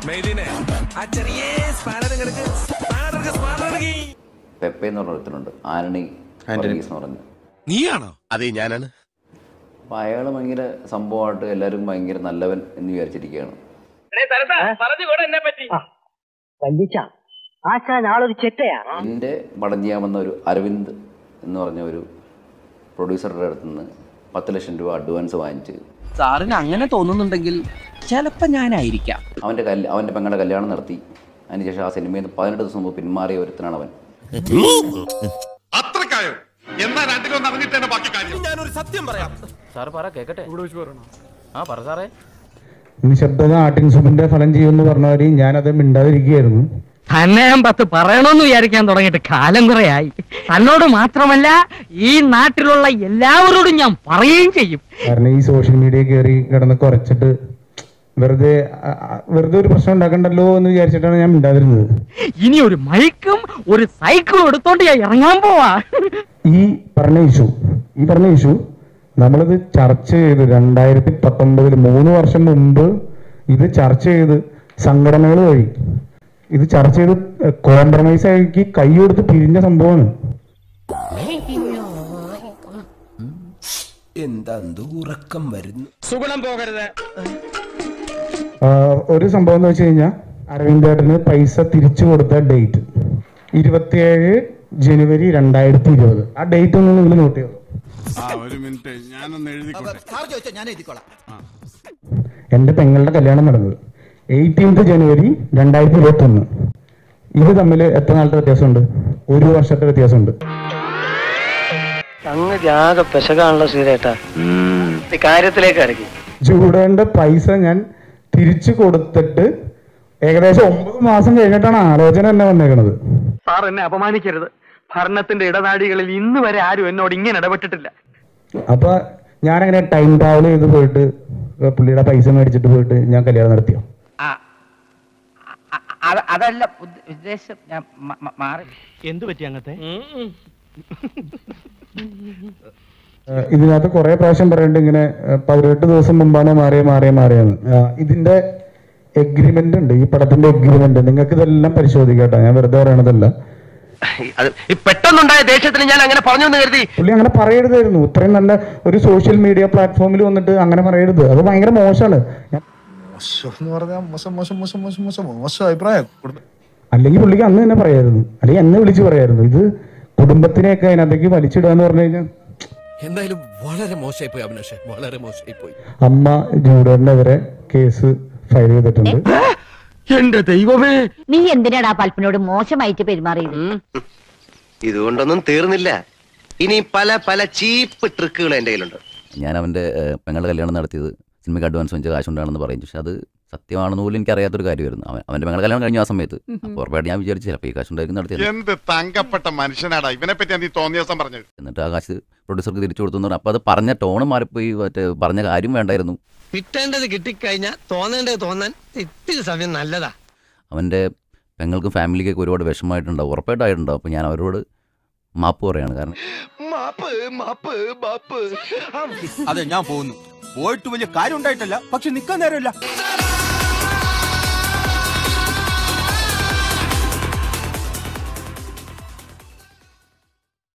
മെയ്ദിനെ ആ ചെറിയ സ്പാനറും കിടക്ക് സ്പാനർക്ക് സ്പാനർക്ക് പെപ്പെ എന്ന് പറഞ്ഞ ഒരുത്തനുണ്ട് ആന്റണി വർഗീസ് എന്ന് പറഞ്ഞു നീയാണോ അതെ ഞാനാണ് അപ്പോൾ അയാൾ ഭയങ്കര സംഭവമായിട്ട് എല്ലാവരും ഭയങ്കര നല്ലവൻ എന്ന് വിചാരിച്ചിരിക്കുകയാണ് വല്ലിച്ച ആശാൻ ആളൊരു ചെറ്റയാ എൻ്റെ പടം ചെയ്യാമെന്ന ഒരു അരവിന്ദ് എന്ന് പറഞ്ഞ ഒരു പ്രൊഡ്യൂസറുടെ അടുത്ത് നിന്ന് പത്ത് ലക്ഷം രൂപ അഡ്വാൻസ് വാങ്ങിച്ച് സാറിന് അങ്ങനെ തോന്നുന്നുണ്ടെങ്കിൽ ചിലപ്പോ ഞാനായിരിക്കാം അവൻ്റെ കല്യ അവൻ്റെ പെങ്ങളുടെ കല്യാണം നടത്തി അതിനുശേഷം ആ സിനിമയിൽ നിന്ന് പതിനെട്ട് ദിവസം മുമ്പ് പിന്മാറിയ ഒരുത്തനാണ് അവൻ അത്രക്കായോ എന്നാ രണ്ടിലൊന്ന് അറിഞ്ഞിട്ട് തന്നെ ബാക്കി കാര്യം ഞാനൊരു സത്യം പറയാം നിശബ്ദത ആട്ടിൻ സുബിന്റെ ഫലം ചെയ്യുമെന്ന് പറഞ്ഞവര് ഞാനത് മിണ്ടാതിരിക്കുകയായിരുന്നു തന്നെ ഞാൻ പത്ത് പറയണമെന്ന് വിചാരിക്കാൻ തുടങ്ങിയിട്ട് കാലം കുറയായി തന്നോട് മാത്രമല്ല ഈ നാട്ടിലുള്ള എല്ലാവരോടും ഞാൻ പറയുകയും ചെയ്യും കാരണം ഈ സോഷ്യൽ മീഡിയ കയറി കിടന്ന് കുറച്ചിട്ട് വെറുതെ അ- അ- വെറുതെ ഒരു പ്രശ്നം ഉണ്ടാക്കണ്ടല്ലോ എന്ന് വിചാരിച്ചിട്ടാണ് ഞാൻ മിണ്ടാതിരുന്നത് ഇനി ഒരു മൈക്കും ഒരു സൈക്കിളും എടുത്തോണ്ട് ഞാൻ ഇറങ്ങാൻ പോവാ ഈ പറഞ്ഞ ഇഷ്യൂ ഈ പറഞ്ഞ ഇഷ്യൂ നമ്മളിത് ചർച്ച ചെയ്ത് രണ്ടായിരത്തി പത്തൊമ്പതിൽ മൂന്ന് വർഷം മുമ്പ് ഇത് ചർച്ച ചെയ്ത് സംഘടനകൾ വഴി ഇത് ചർച്ച ചെയ്ത് കോംപ്രമൈസ് ആക്കി കൈ കൊടുത്ത് പിരിഞ്ഞ സംഭവമാണ് എന്താ ഉറക്കം വരുന്നു ആ, ഒരു സംഭവം എന്ന് വെച്ച് കഴിഞ്ഞാൽ അരവിന്ദേട്ടന് പൈസ തിരിച്ചു കൊടുത്ത ഡേറ്റ് ഇരുപത്തിയേഴ് ജനുവരി രണ്ടായിരത്തി ഇരുപത് ആ ഡേറ്റ് ഒന്ന് നിങ്ങൾ നോട്ട് ചെയ്തു ഒരു മിനിറ്റ് ഞാനൊന്ന് എഴുതിക്കോട്ടെ എൻ്റെ പെങ്ങളുടെ കല്യാണം നടന്നത് എയ്റ്റീൻത് ജനുവരി രണ്ടായിരത്തി ഇരുപത്തി ഒന്ന് ഇത് തമ്മിൽ എത്ര നാളത്തെ വ്യത്യാസമുണ്ട് ഒരു വർഷത്തെ വ്യത്യാസമുണ്ട് സംഗതി ആകെ പെശകാണല്ലോ ശ്രീരേട്ടാ കാര്യത്തിലേക്ക് ഇറങ്ങി ജൂഡോന്റെ പൈസ ഞാൻ തിരിച്ചു കൊടുത്തിട്ട് ഏകദേശം ഒമ്പത് മാസം കഴിഞ്ഞിട്ടാണ് ആലോചന തന്നെ വന്നേക്കണത് സാർ എന്നെ അപമാനിക്കരുത് ഭരണത്തിന്റെ ഇടനാടികളിൽ ഇന്ന് വരെ ആരും എന്നോട് ഇങ്ങനെ ഇടപെട്ടിട്ടില്ല അപ്പൊ ഞാനങ്ങനെ ടൈം ട്രാവൽ ചെയ്ത് പോയിട്ട് പുള്ളിയുടെ പൈസ മേടിച്ചിട്ട് പോയിട്ട് ഞാൻ കല്യാണം നടത്തിയോ അതല്ല ഉദ്ദേശം ഞാൻ മാറി എന്തു പറ്റി അങ്ങത്തെ ഏഹ് ഇതിനകത്ത് കുറെ പ്രാവശ്യം പറയുന്നുണ്ട് ഇങ്ങനെ ഏഹ് പതിനെട്ട് ദിവസം മുമ്പാണ് മാറിയ മാറിയ മാറിയെന്ന് ആഹ് ഇതിന്റെ എഗ്രിമെന്റ് ഉണ്ട് ഈ പടത്തിന്റെ എഗ്രിമെന്റ് നിങ്ങൾക്ക് ഇതെല്ലാം പരിശോധിക്കാം കേട്ടോ ഞാൻ വെറുതെ പറയണതല്ല പെട്ടെന്നുണ്ടായ ദേഷ്യത്തിന് ഞാൻ അങ്ങനെ പറഞ്ഞു എന്ന് കരുതി പുള്ളി അങ്ങനെ പറയരുതായിരുന്നു ഇത്രയും നല്ല ഒരു സോഷ്യൽ മീഡിയ പ്ലാറ്റ്ഫോമിൽ വന്നിട്ട് അങ്ങനെ പറയരുത് അത് ഭയങ്കര മോശമാണ് ഞാൻ- എന്ന് പറഞ്ഞാൽ മോശം മോശം മോശം മോശം മോശം മോശം അഭിപ്രായം അല്ലെങ്കിൽ പുള്ളിക്ക് അന്ന് തന്നെ പറയായിരുന്നു അല്ലെങ്കിൽ എന്നെ വിളിച്ച് പറയായിരുന്നു ഇത് കുടുംബത്തിനെയൊക്കെ അതിനകത്തേക്ക് വലിച്ചിടുക എന്ന് പറഞ്ഞു കഴിഞ്ഞാൽ എന്തായാലും വളരെ മോശമായി പോയി അഭിലാഷ് വളരെ മോശമായി പോയി അമ്മ ജൂഡറിനെതിരെ കേസ് ഫയൽ ചെയ്തിട്ടുണ്ട് എന്റെ ദൈവമേ നീ എന്തിനാടാ പൽപ്പിനോട് മോശമായിട്ട് പെരുമാറിയത് ഇതുകൊണ്ടൊന്നും തീർന്നില്ല ഇനി പല പല ചീപ്പ് ട്രിക്കുകൾ എൻ്റെ കയ്യിലുണ്ട് ഞാൻ അവൻ്റെ ഏഹ്, പെങ്ങളുടെ കല്യാണം നടത്തിയത് സിനിമയ്ക്ക് അഡ്വാൻസ് വാങ്ങിച്ച കാശുണ്ടാണെന്ന് പറയും പക്ഷെ അത് സത്യമാണെന്ന് പോലും എനിക്ക് അറിയാത്തൊരു കാര്യമായിരുന്നു അവൻ അവൻ്റെ പെങ്ങളുടെ കല്യാണം കഴിഞ്ഞ ആ സമയത്ത് അപ്പോൾ ഉറപ്പായിട്ട് ഞാൻ വിചാരിച്ചു ചിലപ്പോൾ ഈ കാശുണ്ടായിരിക്കും നടത്തിയത് എന്ത് തങ്കപ്പെട്ട മനുഷ്യനാടാ ഇവനെ പറ്റി നീ തോന്നിയ ദിവസം പറഞ്ഞത് എന്നിട്ട് ആ കാശ് പ്രൊഡ്യൂസർക്ക് തിരിച്ചു കൊടുത്തു എന്ന് പറഞ്ഞു അപ്പോൾ അത് പറഞ്ഞ ടോണ് മാറിപ്പോയി മറ്റേ പറഞ്ഞ കാര്യം വേണ്ടായിരുന്നു കിട്ടേണ്ടത് കിട്ടിക്കഴിഞ്ഞാൽ തോന്നേണ്ടത് തോന്നാൻ ഇത്തിരി സമയം നല്ലതാ അവൻ്റെ പെങ്ങൾക്കും ഫാമിലിക്കൊക്കെ ഒരുപാട് വിഷമമായിട്ടുണ്ടാവും ഉറപ്പായിട്ടായിട്ടുണ്ടാവും അപ്പോൾ ഞാൻ അവരോട് മാപ്പ് പറയാണ് കാരണം മാപ്പ് മാപ്പ് മാപ്പ് അതെ ഞാൻ പോകുന്നു പോയിട്ട് വലിയ കാര്യം ഉണ്ടായിട്ടല്ല പക്ഷെ നിക്കാൻ നേരമില്ല